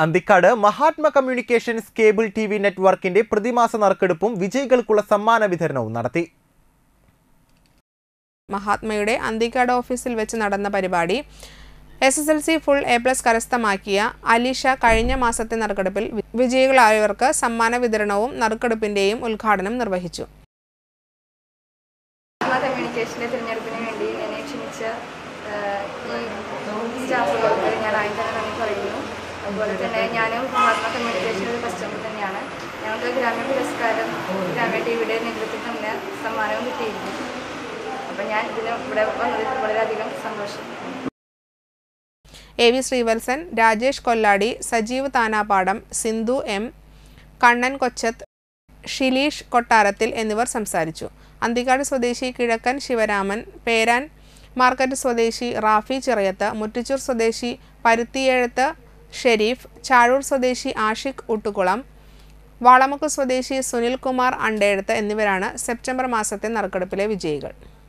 Anthikad Mahatma communications cable T V നെറ്റ്വർക്കിന്റെ പ്രതിമാസ നറുക്കെടുപ്പും വിജയികൾക്കുള്ള സമ്മാന വിതരണവും നടത്തി മഹാത്മയുടെ അന്തിക്കാട് ഓഫീസിൽ വെച്ച് നടന്ന പരിപാടി S S L C full A plus കരസ്ഥമാക്കിയ അലിഷ കഴിഞ്ഞ മാസത്തെ നറുക്കെടുപ്പിൽ വി- വിജയികളായവർക്ക് സമ്മാന വിതരണവും നറുക്കെടുപ്പിന്റെയും ഉദ്ഘാടനം നിർവഹിച്ചു ആത്മ കമ്മ്യൂണിക്കേഷൻ്റെ തിരഞ്ഞെടുപ്പിന് വേണ്ടി എന്നെ ക്ഷണിച്ച ആഹ്, ഈ സ്റ്റാഫുകൾക്ക് ഞാൻ ആദ്യം തന്നെ നന്ദി പറയുന്നു അതുപോലെ തന്നെ ഞാനും ആത്മ കമ്മ്യൂണിക്കേഷൻ ഒരു കസ്റ്റമർ തന്നെയാണ് ഞങ്ങൾക്ക് ഗ്രാമീണ പുരസ്കാരം ഗ്രാമീണ ടി വിയുടെ നേതൃത്വത്തിൽ തന്നെ സമ്മാനവും കിട്ടിയിരുന്നു അപ്പം ഞാൻ ഇതിന് ഇവിടെ വന്നതിൽ വളരെയധികം സന്തോഷം A V Sreevalsan Rajesh Kolladi Sajeev Thanapadam Sindhu M Kannan Kochath Shileesh കൊട്ടാരത്തിൽ എന്നിവർ സംസാരിച്ചു അന്തിക്കാട് സ്വദേശി കിഴക്കൻ ശിവരാമൻ പേരാൻ മാർക്കറ്റ് സ്വദേശി റാഫി ചിറയത്ത് മുറ്റിച്ചൂർ സ്വദേശി പരുത്തിയേഴത്ത് ഷെരീഫ് ചാഴൂർ സ്വദേശി ആഷിഖ് ഉട്ടുകുളം വാളമുക്ക് സ്വദേശി സുനിൽകുമാർ അണ്ടേഴത്ത് എന്നിവരാണ് സെപ്റ്റംബർ മാസത്തെ നറുക്കെടുപ്പിലെ വിജയികൾ